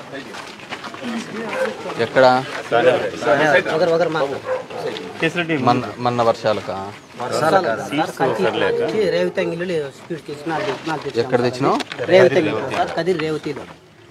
ఎక్కడ ఒకరు ఒకరు మా మన మన వర్షాలకా రేవతి అంగిళ్ళు స్పీడ్ తెచ్చి నాలుగు నాలుగు తెచ్చి ఎక్కడ తెచ్చినావు రేవతి అంగిళ్ళు సార్ కదిరి రేవతిలో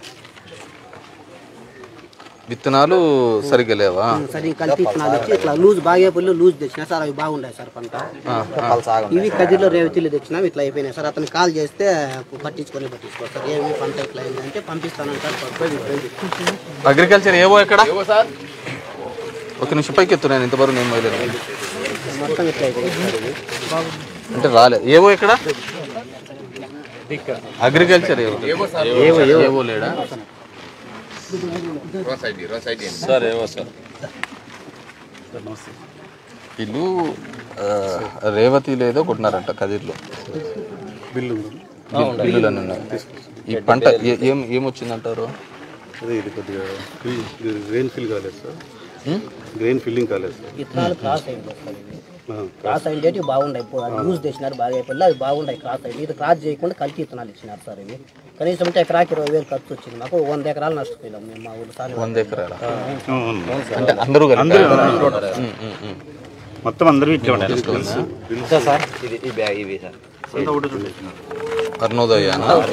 విత్తనాలు సరిగ్గా లేవా సరే కలిపి ఇత్తనాలు తెచ్చి ఇట్లా లూజ్ బాగా పుల్లు లూజ్ తెచ్చిన సార్ అవి బాగుండాయి సార్ పంట ఇవి కదిరిలో రేవతిలో తెచ్చినాం ఇట్లా అయిపోయినాయి సార్ అతను కాల్ చేస్తే పట్టించుకొని పట్టించుకో సార్ ఏమి పంట ఇట్లా అయిందంటే పంపిస్తాను సార్ అగ్రికల్చర్ ఏవో ఎక్కడ ఒక నిమిషం పైకి ఎత్తున్నాను ఇంతవరకు నేను మొదలేదు మొత్తం ఇట్లా అయిపోయింది సార్ ఇవి. అంటే రాలేదు ఏవో ఎక్కడ అగ్రికల్చర్ ఏవో ఏవో ఏవో లేడా సార్ ఏవో సార్ వీళ్ళు ఆ, రేవతి లేదో కొట్టినారంట కదిర్లో బిల్లు బిల్- బిల్లులు ఉన్నాయి ఈ పంట ఏ- ఏం ఏమొచ్చిందంటారు అదే ఇది కొద్దిగా గ్రెయిన్ ఫిల్ కాలేదు సార్ గ్రెయిన్ ఫిల్లింగ్ కాలేదు సార్ విత్తనాలు క్రాస్ అయింది సార్ ఇవి ఆ, క్రాస్ అయ్యేటివి బాగుండాయి ఇప్పుడు అది యూజ్ చేసినారు బాగా అయిపోయి అవి బాగుండాయి క్రాస్ అయ్యి ఇది క్రాస్ చేయకుండా కలిసి విత్తనాలు ఇచ్చినారు సార్ ఇవి కనీసం అంటే ఎకరాకి ఇరవై వేలు ఖర్చు వచ్చింది మాకు వంద ఎకరాలు నష్టపోయాం మేము మా ఊరు సార్ వంద ఎకరాల అవును. అంటే అందరూ కలిపి ఉమ్, ఉమ్, ఉమ్. మొత్తం అందరూ ఇట్లా ఉండాలి అరుణోదయ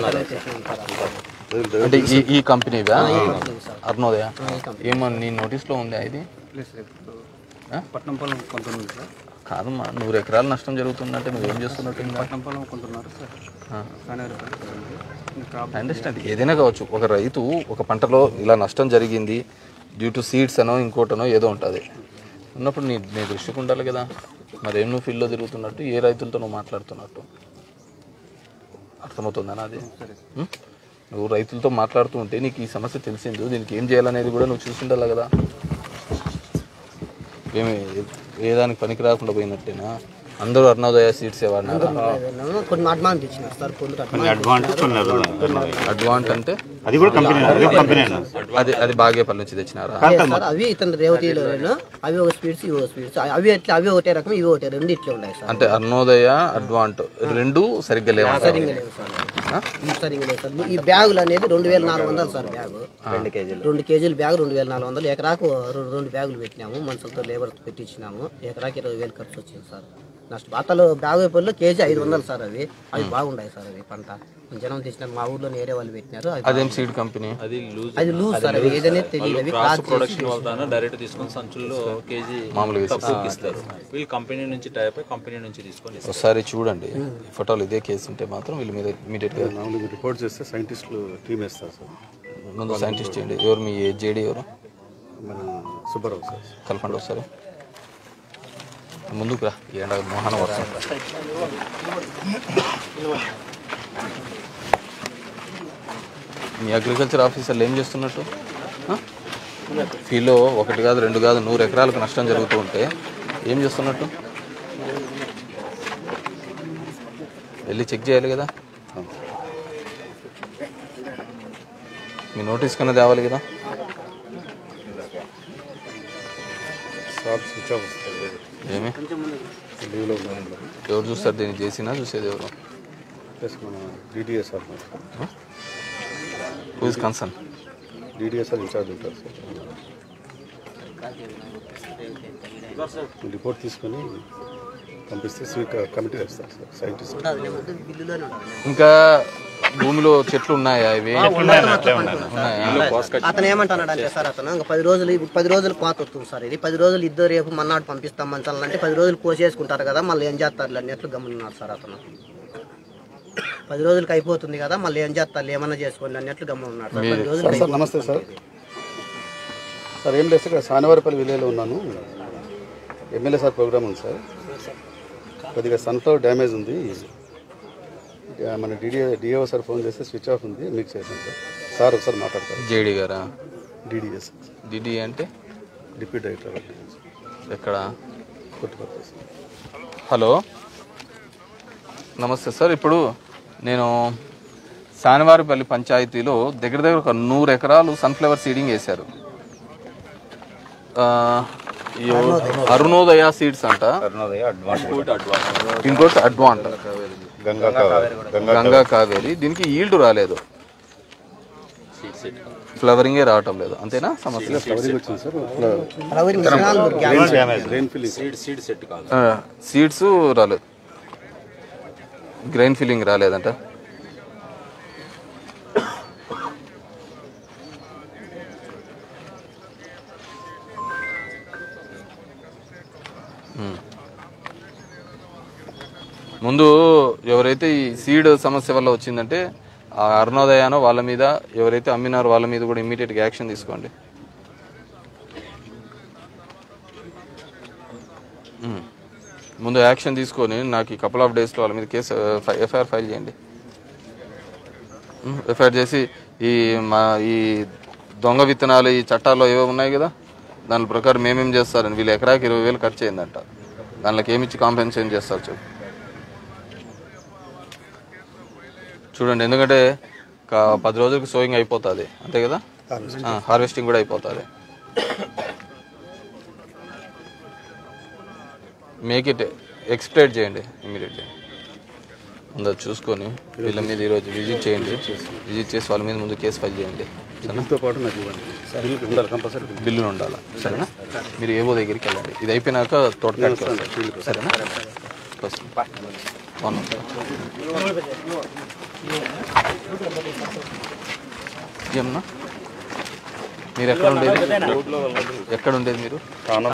అంటే ఈ ఈ కంపెనీవా అరుణోదయ ఏమో నీ నోటీస్లో ఉందా ఇది ఆ? పట్నం పొలం కొంటున్నారు సార్ కాదమ్మా నూరు ఎకరాలు నష్టం జరుగుతుందంటే నువ్వేం చేస్తున్నట్టు ఇంకా? పట్నం పొలం కొంటున్నారు సార్ ఆ. కానీ ఇంకా I understand. ఏదైనా కావచ్చు ఒక రైతు ఒక పంటలో ఇలా నష్టం జరిగింది డ్యూ టు సీడ్స్ అనో ఇంకోటనో ఏదో ఉంటుంది ఉన్నప్పుడు నీ నీ దృష్టికి ఉండాలి కదా మరేం నువ్వు ఫీల్డ్లో తిరుగుతున్నట్టు ఏ రైతులతో నువ్వు మాట్లాడుతున్నట్టు అర్థమవుతుందా అది ఉం? నువ్వు రైతులతో మాట్లాడుతూ ఉంటే నీకు ఈ సమస్య తెలిసిందు దీనికి ఏం చేయాలనేది కూడా నువ్వు చూసి ఉండాలి కదా ఏమి ఏ దానికి పనికి రాకుండా పోయినట్టేనా అందరూ అరుణోదయ సీట్స్ వాడినారా కొన్ని అడ్వాన్స్ ఇచ్చినారు సార్ కొన్ని కొన్ని అడ్వాంటేజ్ కొన్ని అడ్వాంటేజ్. అడ్వాంట్ అంటే అది కూడా కంపెనీ అది ఒక కంపెనీ అది అది బాగేపల్లి నుంచి తెచ్చినారా సార్ అవి ఇతను రేవతిలో అవి ఒక స్పీడ్స్ ఇవి ఒక స్పీడ్స్ అవి ఎట్లా అవి ఒకటే రకం ఇవి ఒకటే రెండు ఇట్లే ఉన్నాయి సార్ అంటే అరుణోదయ అడ్వాంట్ రెండు సరిగ్గా లేవంటారు సరిగ్గా లేవు సార్ ఇవి సరిగ్గా లేవు సార్ ఈ బ్యాగులు అనేది రెండు వేల నాలుగు వందలు సార్ బ్యాగు రెండు కేజీలు రెండు కేజీల బ్యాగ్ రెండు వేల నాలుగు వందలు ఎకరాకు రెండు రెండు బ్యాగులు పెట్టినాము మనుషులతో లేబర్ పెట్టించినాము ఎకరాకి ఇరవై వేలు ఖర్చు వచ్చింది సార్ నష్టం బట్టలు బ్యాగ్ అయిపోయిలో కేజీ ఐదు వందలు సార్ అవి అవి బాగున్నాయి సార్ అవి పంట జనం తెచ్చినారు మా ఊర్లో ఏరే వాళ్ళు పెట్టినారు అవి అదేం సీడ్ కంపెనీ అది లూజ్ అది లూజ్ సార్ అవి ఏదైనా తెలియదు అవి క్రాస్ క్రాస్ చేసి ప్రొడక్షన్ వాళ్ళ డైరెక్ట్ తీసుకొని సంచుల్లో కేజీ మామూలుగా తక్కువకి ఇస్తారు వీళ్ళు కంపెనీ నుంచి టైప్ కంపెనీ నుంచి తీసుకొని ఇస్తారు ఒకసారి చూడండి ఈ ఫోటోలు ఇదే కేసు ఉంటే మాత్రం వీళ్ళ మీద ఇమీడియట్గా మామూలుగా రిపోర్ట్ చేస్తే సైంటిస్టులు టీం వేస్తారు సార్ ముందు సైంటిస్ట్ చేయండి ఎవరు మీ జేడీ ఎవరు మన సుబ్బారావు సార్ కలపండి ఒకసారి ముందుకు రా ఈ ఎండ మోహన వర్షం మీ అగ్రికల్చర్ ఆఫీసర్లు ఏం చేస్తున్నట్టు ఆ? ఫీల్డ్లో ఒకటి కాదు రెండు కాదు నూరు ఎకరాలకు నష్టం జరుగుతూ ఉంటే ఏం చేస్తున్నట్టు వెళ్ళి చెక్ చేయాలి కదా మీ నోటీస్ కన్నా తేవాలి కదా సార్ స్విచ్ ఆఫ్ వస్తుంది ఏమి లీవ్లో ఉన్నాను ఎవరు చూస్తారు దీన్ని చేసినా చూసేది ఎవరు ప్లస్ మన DDS sir who is concern DDS sir incharge ఉంటారు సార్ రిపోర్ట్ తీసుకొని పంపిస్తే స్వీట్ కమిటీ వేస్తారు సార్ సైంటిస్ట్ బిల్లులోనే ఉంటుంది ఇంకా భూమిలో చెట్లు ఉన్నాయా ఇవి ఉన్నాయా అతను ఏమంటున్నాడు అంటే సార్ అతను ఇంకా పది రోజులు ఇప్పుడు పది రోజులు కోత వస్తుంది సార్ ఇది పది రోజులు ఇద్దరు రేపు మన్నాడు పంపిస్తాం మంచాలంటే పది రోజులు కోసేసుకుంటారు కదా మళ్ళీ ఏం చేస్తారు అన్నట్లు గమనిన్నారు సార్ అతను పది రోజులకి అయిపోతుంది కదా మళ్ళీ ఏం చేస్తారు ఏమన్నా చేసుకోండి అన్నట్లు గమనిన్నారు సార్ పది రోజులు సార్ నమస్తే సార్ సార్ ఏం లేదు సార్ ఇక్కడ సానివారిపల్లి విలేజ్లో ఉన్నాను ఎమ్మెల్యే సార్ ప్రోగ్రామ్ ఉంది సార్ కొద్దిగా సన్ఫ్లవర్ డ్యామేజ్ ఉంది ఇక మన డిడిఓ డిఓ సార్ ఫోన్ చేస్తే స్విచ్ ఆఫ్ ఉంది మీకు చేశాను సార్ సార్ ఒకసారి మాట్లాడతారు జేడి గారా డిడిఎస్ డిడి అంటే డిప్యూటీ డైరెక్టర్ ఎక్కడ కొట్టుకోవాలి సార్ హలో నమస్తే సార్ ఇప్పుడు నేను శానివారిపల్లి పంచాయతీలో దగ్గర దగ్గర ఒక నూరు ఎకరాలు సన్ఫ్లవర్ సీడింగ్ వేశారు ఆ, ఈ అరుణోదయ సీడ్స్ అంట ఇంకోటి అడ్వాంట్ గంగా కావేరి గంగా గంగా కావేరి దీనికి ఈల్డ్ రాలేదు ఫ్లవరింగే రావటం లేదు అంతేనా సమస్య కవరింగ్ వచ్చింది సార్ ఫ్లవరింగ్ విత్తనాలు gap grain filling seed seed set కాదు సీడ్స్ రాలేదు గ్రైన్ ఫీలింగ్ రాలేదంట మ్మ్. ముందు ఎవరైతే ఈ సీడ్ సమస్య వల్ల వచ్చిందంటే ఆ అరుణోదయానో వాళ్ళ మీద ఎవరైతే అమ్మినారో వాళ్ళ మీద కూడా ఇమ్మీడియట్గా యాక్షన్ తీసుకోండి మ్మ్. ముందు యాక్షన్ తీసుకొని నాకు ఈ కపుల్ ఆఫ్ డేస్లో వాళ్ళ మీద కేసు ఎఫ్ఐఆర్ ఫైల్ చేయండి ఎఫ్ఐఆర్ చేసి ఈ మా ఈ దొంగ విత్తనాలు ఈ చట్టాల్లో ఏవో ఉన్నాయి కదా దాని ప్రకారం మేమేం చేస్తారని వీళ్ళు ఎకరాకి ఇరవై వేలు ఖర్చు అయిందంట దానిలోకి ఏమిచ్చి కాంపెన్సేషన్ చేస్తారు చెప్పు చూడండి ఎందుకంటే ఒక పది రోజులకి సోయింగ్ అయిపోతుంది అంతే కదా హార్వెస్టింగ్ కూడా అయిపోతుంది మేక్ ఇట్ ఎక్స్ప్లెయిట్ చేయండి ఇమీడియట్లీ ముందు అది చూసుకొని వీళ్ళ మీద ఈరోజు విజిట్ చేయండి విజిట్ చేసి వాళ్ళ మీద ముందు కేసు ఫైల్ చేయండి బిల్తో పాటు నాకు ఇవ్వండి బిల్ ఉండాలి కంపల్సరీ బిల్లులు ఉండాలి సరేనా మీరు ఏవో దగ్గరికి వెళ్ళండి ఇది అయిపోయినాక తోటకాడికి వస్తారు. సరేనా ఫస్ట్ వన్ ఏమన్నా మీరు ఎక్కడ ఉండేది ఎక్కడ ఉండేది మీరు